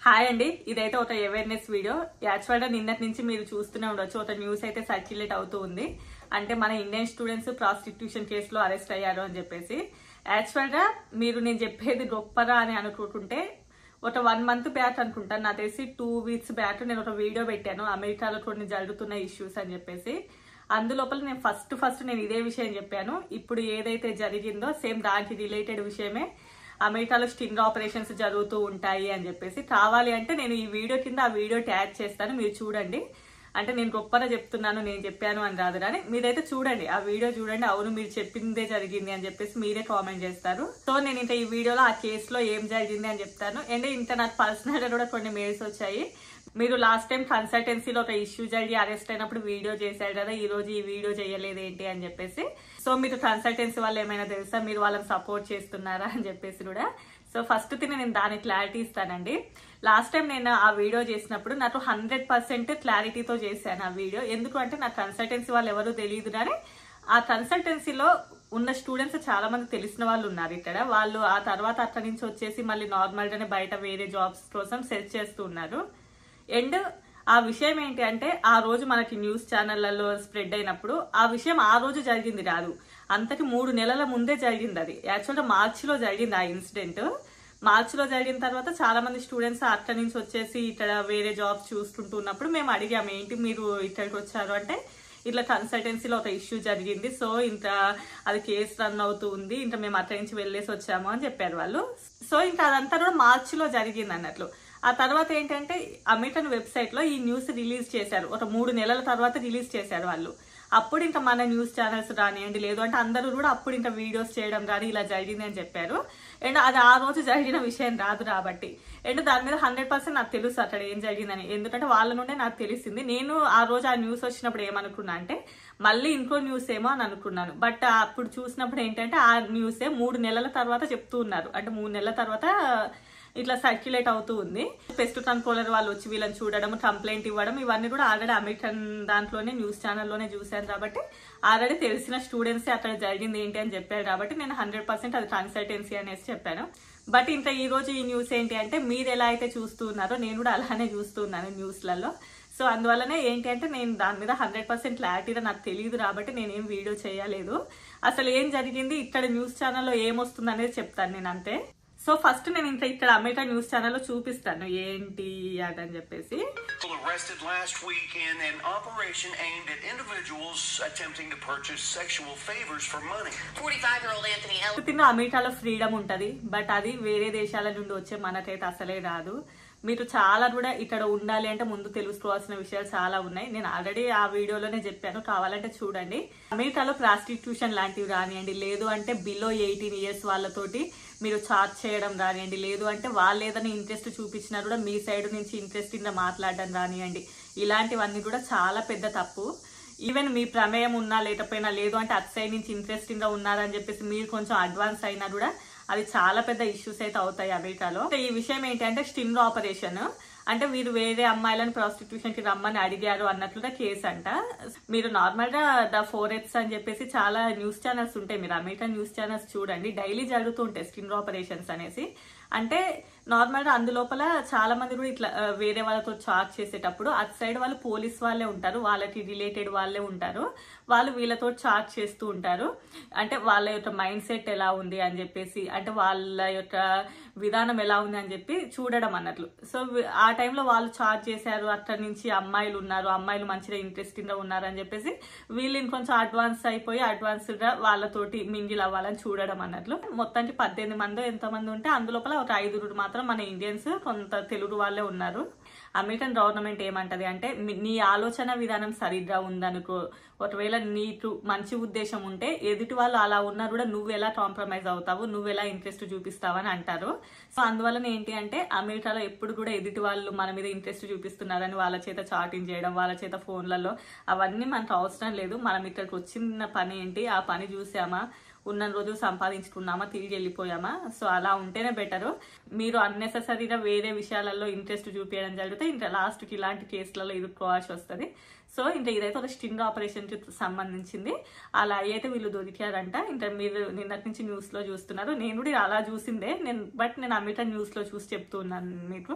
Hi అండి ఇదైతే ఒక అవేర్నెస్ వీడియో యాక్చువల్గా నిన్నటి నుంచి మీరు చూస్తూనే ఉండొచ్చు ఒక న్యూస్ అయితే సర్క్యులేట్ అవుతూ ఉంది అంటే మన ఇండియన్ స్టూడెంట్స్ ప్రాస్టిట్యూషన్ కేసులో అరెస్ట్ అయ్యారు అని చెప్పేసి యాక్చువల్గా మీరు నేను చెప్పేది గొప్పరా అని అనుకుంటుంటే ఒక వన్ మంత్ బ్యాక్ అనుకుంటాను నాకు తెలిసి టూ వీక్స్ బ్యాక్ నేను ఒక వీడియో పెట్టాను అమెరికాలో కొన్ని జరుగుతున్న ఇష్యూస్ అని చెప్పేసి అందులోపల నేను ఫస్ట్ ఫస్ట్ నేను ఇదే విషయం చెప్పాను ఇప్పుడు ఏదైతే జరిగిందో సేమ్ దానికి రిలేటెడ్ విషయమే అమెరికాలో స్టింగ్ ఆపరేషన్స్ జరుగుతూ ఉంటాయి అని చెప్పేసి కావాలి అంటే నేను ఈ వీడియో కింద ఆ వీడియో ట్యాగ్ చేస్తాను మీరు చూడండి అంటే నేను గొప్పగా చెప్తున్నాను నేను చెప్పాను అని కాదు కానీ మీరైతే చూడండి ఆ వీడియో చూడండి అవును మీరు చెప్పిందే జరిగింది అని చెప్పేసి మీరే కామెంట్ చేస్తారు సో నేను ఇంకా ఈ వీడియోలో ఆ కేసులో ఏం జరిగింది అని చెప్తాను అండ్ ఇంత నాకు పర్సనల్ గా కూడా కొన్ని మెయిల్స్ వచ్చాయి మీరు లాస్ట్ టైం కన్సల్టెన్సీలో ఒక ఇష్యూ జరిగి అరెస్ట్ అయినప్పుడు వీడియో చేశారు కదా ఈ రోజు ఈ వీడియో చేయలేదు ఏంటి అని చెప్పేసి సో మీరు కన్సల్టెన్సీ వాళ్ళు ఏమైనా తెలుసా మీరు వాళ్ళని సపోర్ట్ చేస్తున్నారా అని చెప్పేసి కూడా సో ఫస్ట్ థింగ్ నేను దానికి క్లారిటీ ఇస్తానండి లాస్ట్ టైం నేను ఆ వీడియో చేసినప్పుడు నాకు హండ్రెడ్ పర్సెంట్ క్లారిటీతో చేశాను ఆ వీడియో ఎందుకు అంటే నాకు కన్సల్టెన్సీ వాళ్ళు ఎవరు తెలియదు కానీ ఆ కన్సల్టెన్సీలో ఉన్న స్టూడెంట్స్ చాలా మంది తెలిసిన వాళ్ళు ఉన్నారు ఇక్కడ వాళ్ళు ఆ తర్వాత అక్కడి నుంచి వచ్చేసి మళ్ళీ నార్మల్ గానే బయట వేరే జాబ్స్ కోసం సెర్చ్ చేస్తూ ఉన్నారు అండ్ ఆ విషయం ఏంటి అంటే ఆ రోజు మనకి న్యూస్ ఛానళ్లలో స్ప్రెడ్ అయినప్పుడు ఆ విషయం ఆ రోజు జరిగింది కాదు అంతకి మూడు నెలల ముందే జరిగింది అది యాక్చువల్గా మార్చిలో జరిగింది ఆ ఇన్సిడెంట్ మార్చిలో జరిగిన తర్వాత చాలా మంది స్టూడెంట్స్ అక్కడి నుంచి వచ్చేసి ఇక్కడ వేరే జాబ్స్ చూసుకుంటున్నప్పుడు మేము అడిగాము ఏంటి మీరు ఇక్కడికి వచ్చారు అంటే ఇట్లా కన్సల్టెన్సీలో ఒక ఇష్యూ జరిగింది సో ఇంత అది కేసు రన్ అవుతూ ఉంది ఇంకా మేము అక్కడి నుంచి వెళ్ళేసి వచ్చాము అని చెప్పారు వాళ్ళు సో ఇంకా అదంతా కూడా మార్చిలో జరిగింది అన్నట్లు ఆ తర్వాత ఏంటంటే అమెరికన్ వెబ్సైట్ లో ఈ న్యూస్ రిలీజ్ చేశారు ఒక మూడు నెలల తర్వాత రిలీజ్ చేశారు వాళ్ళు అప్పుడు ఇంకా మన న్యూస్ ఛానల్స్ రానియండి లేదు అంటే అందరూ కూడా అప్పుడు ఇంకా వీడియోస్ చేయడం కానీ ఇలా జరిగింది అని చెప్పారు అండ్ అది ఆ రోజు జరిగిన విషయం రాదు కాబట్టి అండ్ దాని మీద హండ్రెడ్ పర్సెంట్ నాకు తెలుసు అక్కడ ఏం జరిగిందని ఎందుకంటే వాళ్ళ నుండే నాకు తెలిసింది నేను ఆ రోజు ఆ న్యూస్ వచ్చినప్పుడు ఏమనుకున్నా అంటే మళ్ళీ ఇంకో న్యూస్ ఏమో అని అనుకున్నాను బట్ అప్పుడు చూసినప్పుడు ఏంటంటే ఆ న్యూసే మూడు నెలల తర్వాత చెప్తూ ఉన్నారు అంటే మూడు నెలల తర్వాత ఇట్లా సర్క్యులేట్ అవుతూ ఉంది పెస్ట్ కంట్రోలర్ వాళ్ళు వచ్చి వీళ్ళని చూడడం కంప్లైంట్ ఇవ్వడం ఇవన్నీ కూడా ఆల్రెడీ అమెరికన్ దాంట్లోనే న్యూస్ ఛానల్లోనే చూశాను కాబట్టి ఆల్రెడీ తెలిసిన స్టూడెంట్స్ అక్కడ జరిగింది ఏంటి అని చెప్పారు కాబట్టి నేను హండ్రెడ్ పర్సెంట్ అది కన్సల్టెన్సీ అనేసి చెప్పాను బట్ ఇంకా ఈ రోజు ఈ న్యూస్ ఏంటి అంటే మీరు ఎలా అయితే చూస్తున్నారో నేను కూడా అలానే చూస్తున్నాను న్యూస్లలో సో అందువల్లనే ఏంటి అంటే నేను దాని మీద హండ్రెడ్ పర్సెంట్ క్లారిటీగా నాకు తెలియదు కాబట్టి నేనేం వీడియో చేయలేదు అసలు ఏం జరిగింది ఇక్కడ న్యూస్ ఛానల్లో ఏమొస్తుంది అనేది చెప్తాను నేను అంతే సో ఫస్ట్ నేను ఇంకా ఇక్కడ అమెరికా న్యూస్ ఛానల్లో చూపిస్తాను ఏంటి అదని చెప్పేసి People arrested last week in an operation aimed at individuals attempting to purchase sexual favors for money. 45-year-old Anthony Ellis. తిన్న అమెరికాలో ఫ్రీడమ్ ఉంటది బట్ అది వేరే దేశాల నుండి వచ్చే మనకైతే అసలే రాదు మీరు చాలా కూడా ఇక్కడ ఉండాలి అంటే ముందు తెలుసుకోవాల్సిన విషయాలు చాలా ఉన్నాయి నేను ఆల్రెడీ ఆ వీడియోలోనే చెప్పాను కావాలంటే చూడండి అమెరికాలో ప్రాస్టిట్యూషన్ లాంటివి రానియండి లేదు అంటే బిలో ఎయిటీన్ ఇయర్స్ వాళ్ళతోటి మీరు చార్జ్ చేయడం రానియండి లేదు అంటే వాళ్ళు ఏదైనా ఇంట్రెస్ట్ చూపించినా కూడా మీ సైడ్ నుంచి ఇంట్రెస్టింగ్ గా మాట్లాడడం రానియండి ఇలాంటివన్నీ కూడా చాలా పెద్ద తప్పు ఈవెన్ మీ ప్రమేయం ఉన్నా లేకపోయినా లేదు అంటే అటు సైడ్ నుంచి ఇంట్రెస్టింగ్ గా ఉన్నారని చెప్పేసి మీరు కొంచెం అడ్వాన్స్ అయినా కూడా అది చాలా పెద్ద ఇష్యూస్ అయితే అవుతాయి అమెరికాలో అయితే ఈ విషయం ఏంటంటే స్టింగ్ ఆపరేషన్ అంటే మీరు వేరే అమ్మాయిలను ప్రాస్టిట్యూషన్ కి రమ్మని అడిగారు అన్నట్లుగా కేసు అంట మీరు నార్మల్ గా ద ఫోర్ ఎత్స్ అని చెప్పేసి చాలా న్యూస్ ఛానల్స్ ఉంటాయి మీరు అమెరికన్ న్యూస్ ఛానల్స్ చూడండి డైలీ జరుగుతూ ఉంటాయి స్కిన్ ఆపరేషన్స్ అనేసి అంటే నార్మల్ గా అందులోపల చాలా మంది కూడా ఇట్లా ఆ, వేరే వాళ్ళతో చార్జ్ చేసేటప్పుడు అటు సైడ్ వాళ్ళు పోలీస్ వాళ్ళే ఉంటారు వాళ్ళకి రిలేటెడ్ వాళ్ళే ఉంటారు వాళ్ళు వీళ్ళతో చార్జ్ చేస్తూ ఉంటారు అంటే వాళ్ళ యొక్క మైండ్ సెట్ ఎలా ఉంది అని చెప్పేసి అంటే వాళ్ళ యొక్క విధానం ఎలా ఉంది అని చెప్పి చూడడం అన్నట్లు సో వి- ఆ టైంలో వాళ్ళు చార్జ్ చేశారు అక్కడి నుంచి అమ్మాయిలు ఉన్నారు అమ్మాయిలు మంచిగా ఇంట్రెస్టింగ్ గా ఉన్నారు అని చెప్పేసి వీళ్ళు ఇంకొంచెం అడ్వాన్స్ అయిపోయి అడ్వాన్స్ గా వాళ్ళతోటి మింగిల్ అవ్వాలని చూడడం అన్నట్లు మొత్తానికి పద్దెనిమిది మంది ఎంతమంది ఉంటే అందులోపల ఒక ఐదుగురు మాత్రం మన ఇండియన్స్ కొంత తెలుగు వాళ్ళే ఉన్నారు అమెరికన్ గవర్నమెంట్ ఏమంటది అంటే మీ- నీ ఆలోచన విధానం సరిగ్గా ఉందనుకో ఒకవేళ నీకు మంచి ఉద్దేశం ఉంటే ఎదుటి వాళ్ళు అలా ఉన్నా కూడా నువ్వు ఎలా కాంప్రమైజ్ అవుతావు నువ్వు ఎలా ఇంట్రెస్ట్ చూపిస్తావు అని అంటారు సో అందువలన ఏంటి అంటే అమెరికాలో ఎప్పుడు కూడా ఎదుటి వాళ్ళు మన మీద ఇంట్రెస్ట్ చూపిస్తున్నారని వాళ్ళ చేత చాటింగ్ చేయడం వాళ్ళ చేత ఫోన్లలో అవన్నీ మనకు అవసరం లేదు మనం ఇక్కడికి వచ్చిన పని ఏంటి ఆ పని చూసామా ఉన్న రోజు సంపాదించుకున్నామా తిరిగి వెళ్ళిపోయామా సో అలా ఉంటేనే బెటర్ మీరు అన్నెసెసరీగా వేరే విషయాలలో ఇంట్రెస్ట్ చూపించడం జరిగితే ఇంకా లాస్ట్కి ఇలాంటి కేసులలో ఇరుక్కోవాల్సి వస్తుంది సో ఇంకా ఇదైతే ఒక స్టింగ్ ఆపరేషన్ కి సంబంధించింది అలా అయితే వీళ్ళు దొరికారంట ఇంకా మీరు నిన్నటి నుంచి న్యూస్ లో చూస్తున్నారు నేను కూడా అలా చూసిందే నేను బట్ నేను అమెరికన్ న్యూస్ లో చూసి చెప్తున్నాను మీకు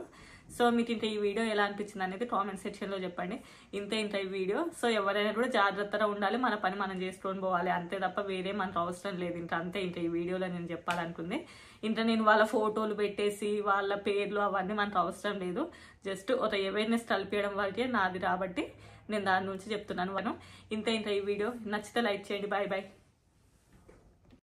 సో మీకు ఇంత ఈ వీడియో ఎలా అనిపించింది అనేది కామెంట్ సెక్షన్లో చెప్పండి ఇంత ఇంత ఈ వీడియో సో ఎవరైనా కూడా జాగ్రత్తగా ఉండాలి మన పని మనం చేసుకొని పోవాలి అంతే తప్ప వేరే మనకు అవసరం లేదు ఇంకా అంతే ఇంత ఈ వీడియోలో నేను చెప్పాలనుకుంది ఇంత నేను వాళ్ళ ఫోటోలు పెట్టేసి వాళ్ళ పేర్లు అవన్నీ మనకు అవసరం లేదు జస్ట్ ఒక అవేర్నెస్ కలిపించడం వరకే నాది కాబట్టి నేను దాని నుంచి చెప్తున్నాను మనం ఇంత ఇంత ఈ వీడియో నచ్చితే లైక్ చేయండి బాయ్ బాయ్